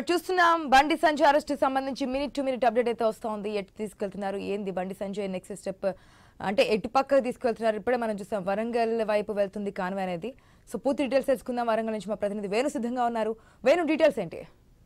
అటు చూస్తున్నాం బండి సంజయ్ అరెస్ట్ సంబంధించి మినిట్ టు మినిట్ అప్డేట్ అయితే వస్తోంది ఎటు తీసుకెళ్తున్నారు ఏంది బండి సంజయ్ నెక్స్ట్ స్టెప్ అంటే ఎటు పక్కకు తీసుకెళ్తున్నారు ఇప్పుడే మనం చూస్తాం వరంగల్ వైపు వెళ్తుంది కాన్వే అనేది సో పూర్తి డీటెయిల్స్ తెలుసుకుందాం వరంగల్ నుంచి మా ప్రతినిధి వేణు సిద్ధంగా ఉన్నారు వేణు డీటెయిల్స్ ఏంటి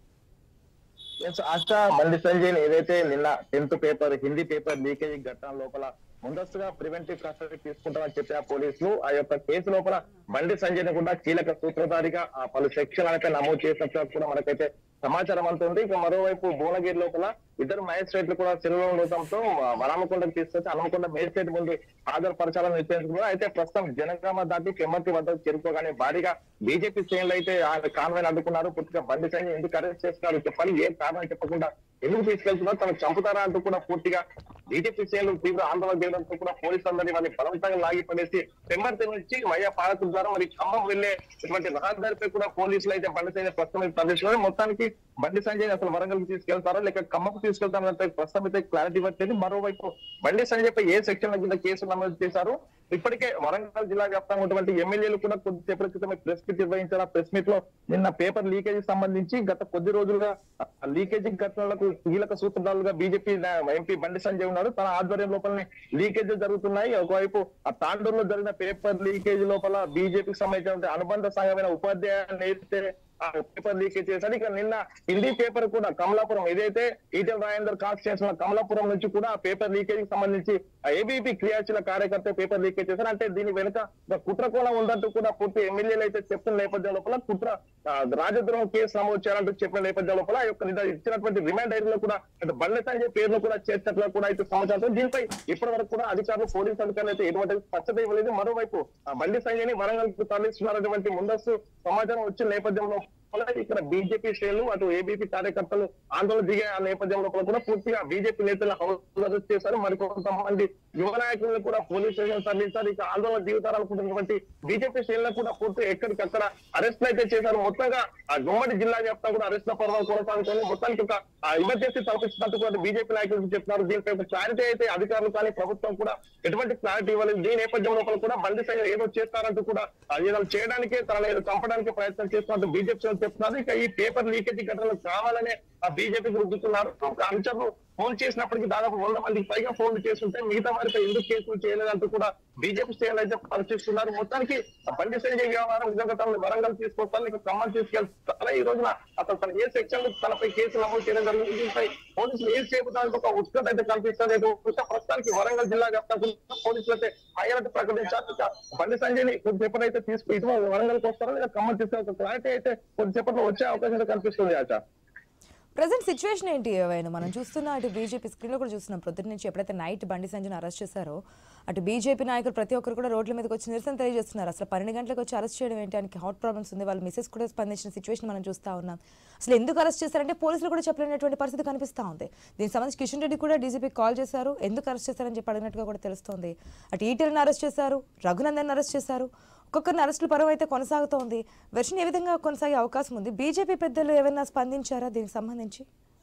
ఎస్ ఆశ బండి సంజయ్ ఏదైతే నిన్న tenth paper Hindi paper leakage ఘటన లోపల ముందస్తుగా ప్రివెంటివ్ కస్టడీ తీసుకుంటామని చెప్పిన పోలీసులు ఆ యొక్క కేసు లోపల బండి సంజయ్ ని కూడా కీలక సూత్రధారిగా ఆ పలు సెక్షన్ అయితే నమోదు చేసినట్లు కూడా మనకైతే సమాచారం అందుతుంది ఇక మరోవైపు భువనగిరి లోపల ఇద్దరు మ్యాజిస్ట్రేట్లు కూడా సెలవు ఉండటంతో వరామకొండకు తీసుకొచ్చి హనుమకొండ మేజిస్ట్రేట్ ముందు హాజరుపరచాలని నిర్ణయించుకున్నారు అయితే ప్రస్తుతం జనగామ దాటి పెమ్మర్తి వద్ద చేరుకోగానే భారీగా బీజేపీ శ్రేణులు అయితే ఆ కాన్వాయ్ అడ్డుకున్నారు పూర్తిగా బండి సంజయ్ ఎందుకు అరెస్ట్ చేస్తున్నారు చెప్పాలి ఏం కారణం చెప్పకుండా ఎందుకు తీసుకెళ్తున్నారు తను చంపుతారా అంటూ కూడా పూర్తిగా బీజేపీ శ్రేణులు తీవ్ర ఆందోళన చేయడంతో కూడా పోలీసులు అందరినీ వాళ్ళని బలవంతంగా లాగి పడేసి పెమ్మర్తి నుంచి మయ్య పాలకుల ద్వారా మరి ఖమ్మం వెళ్లే ఇటువంటి రహదారిపై కూడా పోలీసులు అయితే బండి సంజయ్ ప్రస్తుతం అయితే ప్రదర్శించారు మొత్తానికి బండి సంజయ్ అసలు వరంగల్ కి తీసుకెళ్తారో లేక ఖమ్మంకు తీసుకెళ్తారంటే ప్రస్తుతం అయితే క్లారిటీ ఇవ్వట్లేదు మరోవైపు బండి సంజయ్ పై ఏ సెక్షన్ కింద కేసు నమోదు చేశారు ఇప్పటికే వరంగల్ జిల్లా వ్యాప్తంగా ఉన్నటువంటి ఎమ్మెల్యేలు కూడా కొద్దిసేపటి క్రితమే ప్రెస్ మీట్ నిర్వహించారు ఆ ప్రెస్ మీట్ లో నిన్న పేపర్ లీకేజ్ సంబంధించి గత కొద్ది రోజులుగా ఆ లీకేజీ ఘటనలకు కీలక సూత్రధారులుగా బీజేపీ ఎంపీ బండి సంజయ్ ఉన్నాడు తన ఆధ్వర్యం లోపలనే లీకేజ్ జరుగుతున్నాయి ఒకవైపు ఆ తాండూరులో జరిగిన పేపర్ లీకేజ్ లోపల బీజేపీకి సంబంధించిన అనుబంధ సంఘమైన ఉపాధ్యాయులు అయితే ఆ పేపర్ లీకేజ్ చేశారు ఇక నిన్న హిందీ పేపర్ కూడా కమలాపురం ఏదైతే ఈటెల్ రాజేందర్ కాన్స్టిట్యూషన్ కమలాపురం నుంచి కూడా ఆ పేపర్ లీకేజ్ కి సంబంధించి ఏబీపీ క్రియాశీల కార్యకర్త పేపర్ లీకేజ్ చేశారు అంటే దీని వెనుక ఒక కుట్ర కోణం ఉందంటూ కూడా పూర్తి ఎమ్మెల్యేలు అయితే చెప్పిన నేపథ్యం లోపల కుట్ర ఆ, రాజద్రోహం కేసు నమోదు చేయాలంటూ చెప్పిన నేపథ్యం లోపల ఆ యొక్క నిన్న ఇచ్చినటువంటి రిమాండ్ డైరీలో కూడా అంటే బండి సంజయ్ పేరును కూడా చేర్చినట్లు కూడా అయితే సమాచారం దీనిపై ఇప్పటి వరకు కూడా అధికారులు పోలీసు అధికారులు అయితే ఎటువంటి స్పష్టత ఇవ్వలేదు మరోవైపు ఆ బండి సంజయ్ ని వరంగల్ కు తరలిస్తున్నటువంటి ముందస్తు సమాచారం వచ్చిన నేపథ్యంలో లోపల ఇక్కడ బీజేపీ శ్రేణులు అటు ఏబీపీ కార్యకర్తలు ఆందోళన దిగే ఆ నేపథ్యం లోపల కూడా పూర్తిగా బీజేపీ నేతలు హౌస్ అరెస్ట్ చేశారు మరి కొంతమంది యువ నాయకులను కూడా పోలీస్ స్టేషన్ తరలించారు ఇక ఆందోళన దిగుతారనుకుంటున్నటువంటి బీజేపీ శ్రేణులకు కూడా పూర్తి ఎక్కడికక్కడ అరెస్టులు అయితే చేశారు మొత్తంగా ఆ గుమ్మడి జిల్లా వ్యాప్తంగా కూడా అరెస్టుల పర్వం కొనసాగుతుంది మొత్తానికి ఒక ఎమర్జెన్సీ తలపించినట్టు కూడా బీజేపీ నాయకులు చెప్తున్నారు దీనిపై ఒక క్లారిటీ అయితే అధికారులు కానీ ప్రభుత్వం కూడా ఎటువంటి క్లారిటీ ఇవ్వలేదు దీని నేపథ్యం లోపల కూడా బండి సంజయ్ ఏదో చేస్తారంటూ కూడా ఆ ఏదో చేయడానికి తనని ఏదో చంపడానికి ప్రయత్నం చేస్తున్నట్టు బీజేపీ శ్రేణులు చెప్తున్నారు ఇక ఈ పేపర్ లీకేజీ ఘటనలు కావాలనే ఆ బీజేపీకి రుద్దుతున్నారు ఒక అంచర్లు ఫోన్ చేసినప్పటికీ దాదాపు వంద మందికి పైగా ఫోన్లు చేస్తుంటే మిగతా వారిపై ఎందుకు కేసులు చేయలేదంటూ కూడా బీజేపీ శ్రేణులు అయితే పరిశీలిస్తున్నారు మొత్తానికి ఆ బండి సంజయ్ వ్యవహారం నిజంగా తనని వరంగల్ తీసుకొస్తారు ఇక ఖమ్మం తీసుకెళ్తారా ఈ రోజున అసలు తన ఏ సెక్షన్ తనపై కేసు నమోదు చేయడం జరిగింది దీనిపై పోలీసులు ఏం చేయడానికి ఒక ఉత్కంఠ అయితే కనిపిస్తుంది అయితే ఉత్కంఠ ప్రస్తుతానికి వరంగల్ జిల్లా వ్యాప్తంగా పోలీసులు అయితే హైలైట్ ప్రకటించారు ఇక బండి సంజయ్ ని కొద్దిసేపటి అయితే తీసుకు ఇటు వరంగల్కి వస్తారో లేదా ఖమ్మం తీసుకెళ్తారు క్లారిటీ అయితే కొద్దిసేపట్లో వచ్చే అవకాశం అయితే కనిపిస్తుంది ఆచా ప్రజెంట్ సిచ్యువేషన్ ఏంటి ఏవైనా మనం చూస్తున్న అటు బీజేపీ స్క్రీన్లో కూడా చూస్తున్నాం పొద్దున్న నుంచి ఎప్పుడైతే నైట్ బండి సంజయ్ని అరెస్ట్ చేశారో అటు బీజేపీ నాయకులు ప్రతి ఒక్కరు కూడా రోడ్ల మీదకి వచ్చి నిరసన తెలియజేస్తున్నారు అసలు పన్నెండు గంటలకు వచ్చి అరెస్ట్ చేయడం ఏంటి ఆయనకి హాట్ ప్రాబ్లమ్స్ ఉంది వాళ్ళ మిసెస్ కూడా స్పందించిన సిచ్యువేషన్ మనం చూస్తా ఉన్నాం అసలు ఎందుకు అరెస్ట్ చేశారంటే పోలీసులు కూడా చెప్పలేనటువంటి పరిస్థితి కనిపిస్తూ ఉంది దీనికి సంబంధించి కిషన్ రెడ్డి కూడా డీజీపీకి కాల్ చేశారు ఎందుకు అరెస్ట్ చేశారని చెప్పి అడిగినట్టుగా కూడా తెలుస్తోంది అటు ఈటెల్ని అరెస్ట్ చేశారు రఘునందన్ అరెస్ట్ చేశారు ఒక్కొక్కరిని అరెస్టుల పర్వం అయితే కొనసాగుతోంది వెర్షన్ ఏ విధంగా కొనసాగే అవకాశం ఉంది బీజేపీ పెద్దలు ఏమైనా స్పందించారా దీనికి సంబంధించి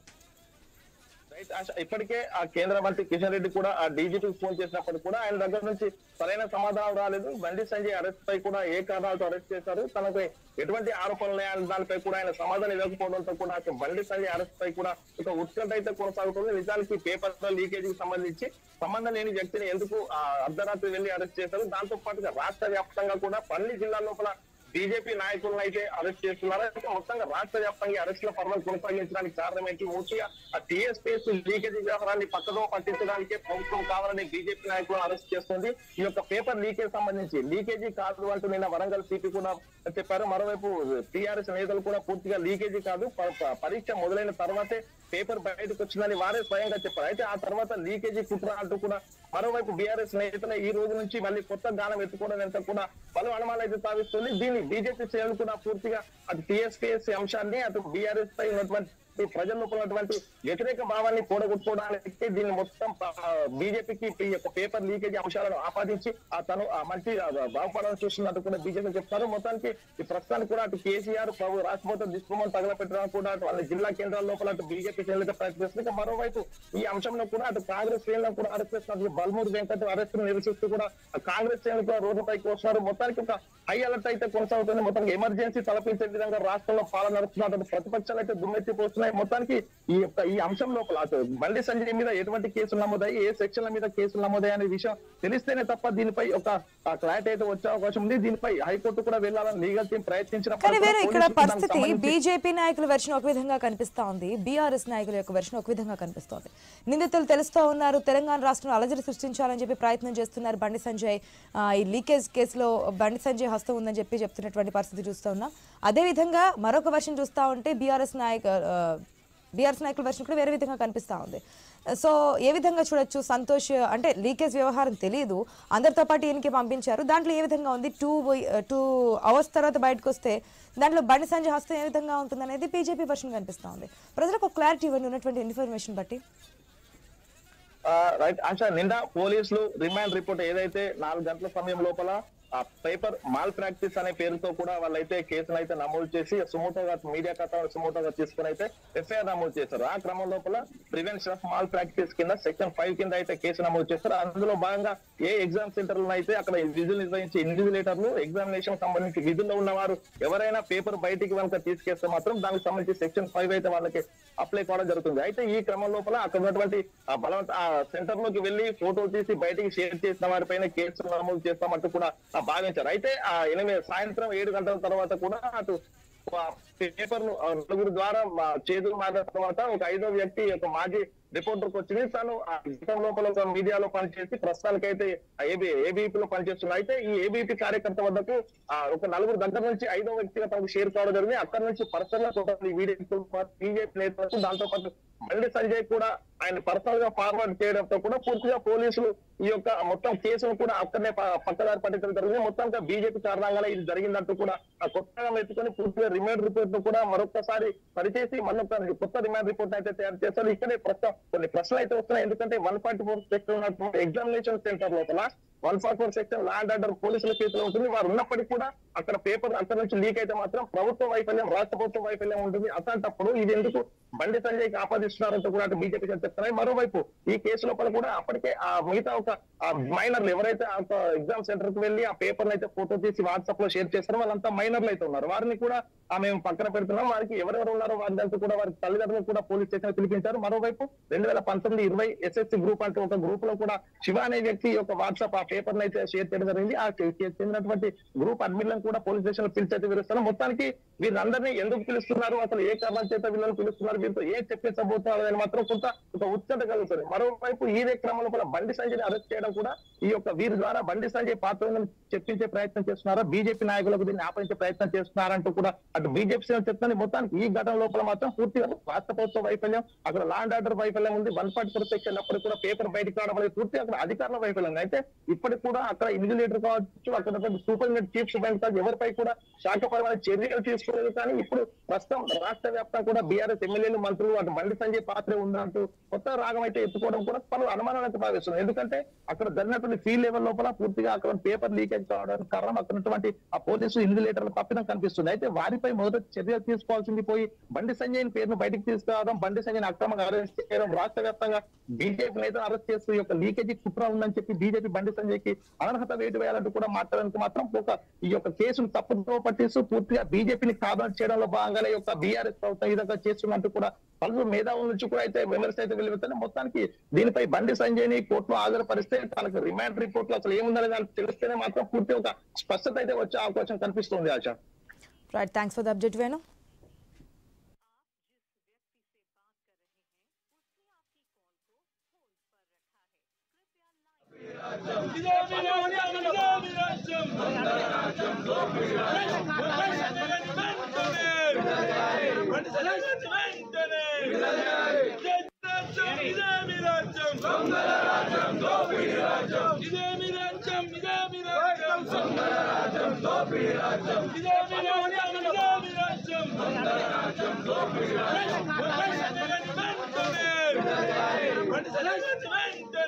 రైట్ ఆశ ఇప్పటికే ఆ కేంద్ర మంత్రి కిషన్ రెడ్డి కూడా ఆ డీజీపీకి ఫోన్ చేసినప్పుడు కూడా ఆయన దగ్గర నుంచి సరైన సమాధానం రాలేదు బండి సంజయ్ అరెస్ట్ పై కూడా ఏ కారణాలతో అరెస్ట్ చేశారు తనపై ఎటువంటి ఆరోపణలు ఉన్నాయన్న దానిపై కూడా ఆయన సమాధానం ఇవ్వకపోవడంతో కూడా అసలు బండి సంజయ్ అరెస్ట్ పై కూడా ఒక ఉత్కంఠ అయితే కొనసాగుతుంది నిజానికి పేపర్ లీకేజీకి సంబంధించి సంబంధం లేని వ్యక్తిని ఎందుకు ఆ అర్ధరాత్రి వెళ్లి అరెస్ట్ చేశారు దాంతో పాటుగా రాష్ట్ర వ్యాప్తంగా కూడా పల్లి జిల్లా లోపల బీజేపీ నాయకులను అయితే అరెస్ట్ చేస్తున్నారు అయితే మొత్తంగా రాష్ట్ర వ్యాప్తంగా అరెస్టుల పర్వం కొనసాగించడానికి కారణం ఏంటి ముఖ్యంగా ఆ టీఎస్పీఎస్ లీకేజీ వ్యవహారాన్ని పక్కదో పట్టించడానికే ప్రభుత్వం కావాలని బీజేపీ నాయకులను అరెస్ట్ చేస్తుంది ఈ యొక్క పేపర్ లీకేజ్ సంబంధించి లీకేజీ కాదు అంటూ నిన్న వరంగల్ సిపి కూడా చెప్పారు మరోవైపు టీఆర్ఎస్ నేతలు కూడా పూర్తిగా లీకేజీ కాదు ప- ప- పరీక్ష మొదలైన తర్వాతే పేపర్ బయటకు వచ్చిందని వారే స్వయంగా చెప్పారు అయితే ఆ తర్వాత లీకేజీ కుట్ర అంటూ కూడా మరోవైపు బీఆర్ఎస్ నేతలు ఈ రోజు నుంచి మళ్ళీ కొత్త గానం ఎత్తుకోవడం ఎంత కూడా పలు అనుమానాలు అయితే సాధిస్తుంది దీన్ని బీజేపీ శ్రేణులు కూడా పూర్తిగా అటు టీఎస్పీఎస్ అంశాన్ని అటు బీఆర్ఎస్ పై ఉన్నటువంటి ఈ ప్రజల లోపల ఉన్నటువంటి వ్యతిరేక భావాన్ని కూడగొట్టుకోవడానికి దీన్ని మొత్తం బీజేపీకి ఈ యొక్క పేపర్ లీకేజ్ అంశాలను ఆపాదించి ఆ తను ఆ మంచి ఆ, బాగుపడాలని చూస్తున్నట్టు కూడా బీజేపీ చెప్తారు మొత్తానికి ఈ ప్రస్తుతానికి కూడా అటు కేసీఆర్ ప్రభు రాష్ట్రపతి దిష్టిబొమ్మను తగలపెట్టడానికి కూడా అటు వాళ్ళ జిల్లా కేంద్రాల లోపల అటు బీజేపీ శ్రేణులతో ప్రయత్నిస్తుంది ఇక మరోవైపు ఈ అంశంలో కూడా అటు కాంగ్రెస్ శ్రేణులను కూడా అరెస్ట్ చేస్తున్నారు బల్మూరి వెంకట్ అరెస్ట్ నిరసిస్తూ కూడా ఆ కాంగ్రెస్ శ్రేణులు కూడా రోడ్లపైకి వస్తున్నారు మొత్తానికి ఒక హై అలర్ట్ అయితే కొనసాగుతుంది మొత్తం ఎమర్జెన్సీ తలపించే విధంగా రాష్ట్రంలో పాలన నడుస్తున్నారు ప్రతిపక్షాలు అయితే దుమ్మెత్తి పోస్తున్నాయి మొత్తానికి ఈ యొక్క ఈ అంశం లోపల అటు బండి సంజయ్ మీద ఎటువంటి కేసులు నమోదాయి ఏ సెక్షన్ల మీద కేసులు నమోదాయి అనే విషయం తెలిస్తేనే తప్ప దీనిపై ఒక క్లారిటీ అయితే వచ్చే అవకాశం ఉంది దీనిపై హైకోర్టు కూడా వెళ్ళాలని లీగల్ టీం ప్రయత్నించినప్పుడు కానీ వేరే ఇక్కడ పోలీసులు దానికి పరిస్థితి సంబంధించి- బీజేపీ నాయకుల వెర్షన్ ఒక విధంగా కనిపిస్తా ఉంది బీఆర్ఎస్ నాయకుల యొక్క వెర్షన్ ఒక విధంగా కనిపిస్తోంది నిందితులు తెలుస్తూ ఉన్నారు తెలంగాణ రాష్ట్రంలో అలజడి సృష్టించాలని చెప్పి ప్రయత్నం చేస్తున్నారు బండి సంజయ్ ఆ, ఈ లీకేజ్ కేసులో బండి సంజయ్ హస్తం ఉందని చెప్పి చెప్తున్నటువంటి పరిస్థితి చూస్తూ ఉన్నాం అదేవిధంగా మరొక వెర్షన్ చూస్తూ ఉంటే బీఆర్ఎస్ నాయక ఆ, బీఆర్ఎస్ నాయకుల వెర్షన్ కూడా వేరే విధంగా కనిపిస్తా ఉంది సో ఏ విధంగా చూడొచ్చు సంతోష్ అంటే లీకేజ్ వ్యవహారం తెలియదు అందరితో పాటు ఈయనకి పంపించారు దాంట్లో ఏ విధంగా ఉంది టూ టూ అవర్స్ తర్వాత బయటకు వస్తే దాంట్లో బండి సంజయ్ హస్తం ఏ విధంగా ఉంటుంది అనేది బీజేపీ వర్షన్ కనిపిస్తా ఉంది ప్రజలకు ఒక క్లారిటీ ఇవ్వండి ఉన్నటువంటి ఇన్ఫర్మేషన్ బట్టి రైట్ ఆశా నిన్న పోలీసులు రిమాండ్ రిపోర్ట్ ఏదైతే నాలుగు గంటల సమయం లోపల ఆ పేపర్ మాల్ ప్రాక్టీస్ అనే పేరుతో కూడా వాళ్ళైతే కేసును అయితే నమోదు చేసి సుమోటోగా మీడియా కథ సుమోటోగా తీసుకుని అయితే ఎఫ్ఐఆర్ నమోదు చేశారు ఆ క్రమం లోపల ప్రివెన్షన్ ఆఫ్ మాల్ ప్రాక్టీస్ కింద సెక్షన్ ఫైవ్ కింద అయితే కేసు నమోదు చేస్తారు అందులో భాగంగా ఏ ఎగ్జామ్ సెంటర్లో అయితే అక్కడ విధులు నిర్వహించే ఇన్విజిలేటర్లు ఎగ్జామినేషన్ సంబంధించి విధుల్లో ఉన్నవారు ఎవరైనా పేపర్ బయటికి కనుక తీసుకేస్తే మాత్రం దానికి సంబంధించి సెక్షన్ ఫైవ్ అయితే వాళ్ళకి అప్లై కావడం జరుగుతుంది అయితే ఈ క్రమం లోపల అక్కడ ఉన్నటువంటి ఆ బలవంత ఆ సెంటర్ లోకి వెళ్లి ఫోటో తీసి బయటికి షేర్ చేసిన వారిపైన కేసులు నమోదు చేస్తామంటూ కూడా ఆ, భావించారు అయితే ఆ ఎనిమిది సాయంత్రం ఏడు గంటల తర్వాత కూడా అటు పేపర్ ను ఆ, నలుగురు ద్వారా మా చేతులు మారిన తర్వాత ఒక ఐదో వ్యక్తి ఒక మాజీ రిపోర్టర్ కు వచ్చింది తను ఆ గతం లోపల ఒక మీడియాలో పనిచేసి ప్రస్తుతానికైతే ఏబీ ఏబీపీ లో పనిచేస్తున్నారు అయితే ఈ ఏబీపీ కార్యకర్త వద్దకు ఆ, ఒక నలుగురు గంటల నుంచి ఐదో వ్యక్తిగా తనకు షేర్ కావడం జరిగింది అక్కడ నుంచి పర్సనల్ గా కొంతమంది వీడియో బీజేపీ నేతలకు దాంతో పాటు బండి సంజయ్ కూడా ఆయన పర్సనల్ గా ఫార్వర్డ్ చేయడంతో కూడా పూర్తిగా పోలీసులు ఈ యొక్క మొత్తం కేసును కూడా అక్కడనే ప- పక్కదారి పట్టించడం జరిగింది మొత్తంగా బీజేపీ కారణంగానే ఇది జరిగిందంటూ కూడా ఆ కొత్తగా ఎత్తుకొని పూర్తిగా రిమాండ్ రిపోర్ట్ ను కూడా మరొకసారి సరిచేసి మళ్ళొక కొత్త రిమాండ్ రిపోర్ట్ అయితే తయారు చేస్తారు ఇక్కడే ప్రస్తుతం కొన్ని ప్రశ్నలు అయితే వస్తున్నాయి ఎందుకంటే వన్ ఫార్టీ ఫోర్ సెక్షన్ ఉన్నటువంటి ఎగ్జామినేషన్ సెంటర్ లోపల one forty four section law and order పోలీసుల చేతిలో ఉంటుంది వారు ఉన్నప్పటికీ కూడా అక్కడ పేపర్ అక్కడ నుంచి లీక్ అయితే మాత్రం ప్రభుత్వ వైఫల్యం రాష్ట్ర ప్రభుత్వ వైఫల్యం ఉంటుంది అట్లాంటప్పుడు ఇది ఎందుకు బండి సంజయ్ కి ఆపాదిస్తున్నారంటూ కూడా అటు బీజేపీ చెప్తున్నాయి మరోవైపు ఈ కేసు లోపల కూడా అప్పటికే ఆ మిగతా ఒక మైనర్లు ఎవరైతే ఆ ఎగ్జామ్ సెంటర్ కి వెళ్ళి ఆ పేపర్ అయితే ఫోటో తీసి వాట్సాప్ లో షేర్ చేస్తారో వాళ్ళంతా మైనర్లు అయితే ఉన్నారు వారిని కూడా ఆ మేము పక్కన పెడుతున్నాం వారికి ఎవరెవరు ఉన్నారో వారిదంతా కూడా వారి తల్లిదండ్రులు కూడా పోలీస్ స్టేషన్ పిలిపించారు మరోవైపు రెండు వేల పంతొమ్మిది ఇరవై ఎస్ఎస్సి గ్రూప్ అంటూ ఒక గ్రూప్ లో కూడా శివ అనే వ్యక్తి ఒక వాట్సాప్ ఆ పేపర్ అయితే షేర్ చేయడం జరిగింది ఆ కే- కే- చెందినటువంటి గ్రూప్ అడ్మిన్లను కూడా పోలీస్ స్టేషన్ లో పిలిచి అయితే పిలుస్తారు మొత్తానికి వీరందరినీ ఎందుకు పిలుస్తున్నారు అసలు ఏ కారణం చేత వీళ్ళని పిలుస్తున్నారు వీరితో ఏ చెప్పించబోతున్నారు అని మాత్రం కొంత ఒక ఉత్కంఠ కలుగుతుంది మరోవైపు ఇదే క్రమంలో కూడా బండి సంజయ్ అరెస్ట్ చేయడం కూడా ఈ యొక్క వీరి ద్వారా బండి సంజయ్ పాత్ర ఉందని చెప్పించే ప్రయత్నం చేస్తున్నారా బీజేపీ నాయకులకు దీన్ని ఆపరించే ప్రయత్నం చేస్తున్నారంటూ కూడా అటు బీజేపీ చెప్తుంది మొత్తానికి ఈ ఘటన లోపల మాత్రం పూర్తిగా రాష్ట్ర ప్రభుత్వ వైఫల్యం అక్కడ లాండ్ ఆర్డర్ వైఫల్యం ఉంది వన్ పార్టీ ప్రొటెక్ట్ వెళ్ళినప్పుడు కూడా పేపర్ బయటకు రావడం అనేది పూర్తిగా అక్కడ అధికారుల వైఫల్యం ఉంది. అయితే ఇప్పటికి కూడా అక్కడ ఇన్విజిలేటర్ కావచ్చు అక్కడ సూపరింటెండెంట్ చీఫ్ సూపరింటెండెంట్ కావచ్చు ఎవరిపై కూడా శాఖపరమైన చర్యలు తీసుకోలేదు కానీ ఇప్పుడు ప్రస్తుతం రాష్ట్ర వ్యాప్తంగా కూడా బీఆర్ఎస్ ఎమ్మెల్యేలు మంత్రులు అటు బండి సంజయ్ పాత్ర ఉందంటూ కొత్త రాగం అయితే ఎత్తుకోవడం కూడా పలు అనుమానాలు అయితే భావిస్తుంది ఎందుకంటే అక్కడ జరిగినటువంటి ఫీల్డ్ లెవెల్ లోపల పూర్తిగా అక్కడ పేపర్ లీకేజ్ కావడానికి కారణం అక్కడ ఉన్నటువంటి ఆ పోలీసు ఇన్విజిలేటర్ల తప్పిదం కనిపిస్తుంది అయితే వారిపై మొదట చర్యలు తీసుకోవాల్సింది పోయి బండి సంజయ్ పేరును బయటకు తీసుకురావడం బండి సంజయ్ అక్రమంగా అరెస్ట్ చేయడం రాష్ట్ర వ్యాప్తంగా బీజేపీ నేతలు అరెస్ట్ చేస్తూ ఈ యొక్క లీకేజీ కుట్ర ఉందని చెప్పి బీజేపీ బండి సంజయ్ కి అనర్హత వేటు వేయాలంటూ కూడా మాట్లాడడానికి మాత్రం ఒక ఈ యొక్క కేసును తప్పుతో పట్టిస్తూ పూర్తిగా బీజేపీని కాదని చేయడంలో భాగంగానే ఈ యొక్క బీఆర్ఎస్ ప్రభుత్వం ఈ విధంగా చేస్తున్నట్టు కూడా పలువురు మేధావుల నుంచి కూడా అయితే విమర్శ అయితే వెలువెత్తాయి మొత్తానికి దీనిపై బండి సంజయ్ ని కోర్టులో హాజరుపరిస్తే తనకు రిమాండ్ రిపోర్ట్ లో అసలు ఏముందనే దానికి తెలిస్తేనే మాత్రం పూర్తి ఒక స్పష్టత అయితే వచ్చే అవకాశం కనిపిస్తుంది Asha right thanks for the update Venu ఇదే బండి సంజయ్ గారిని వెంటనే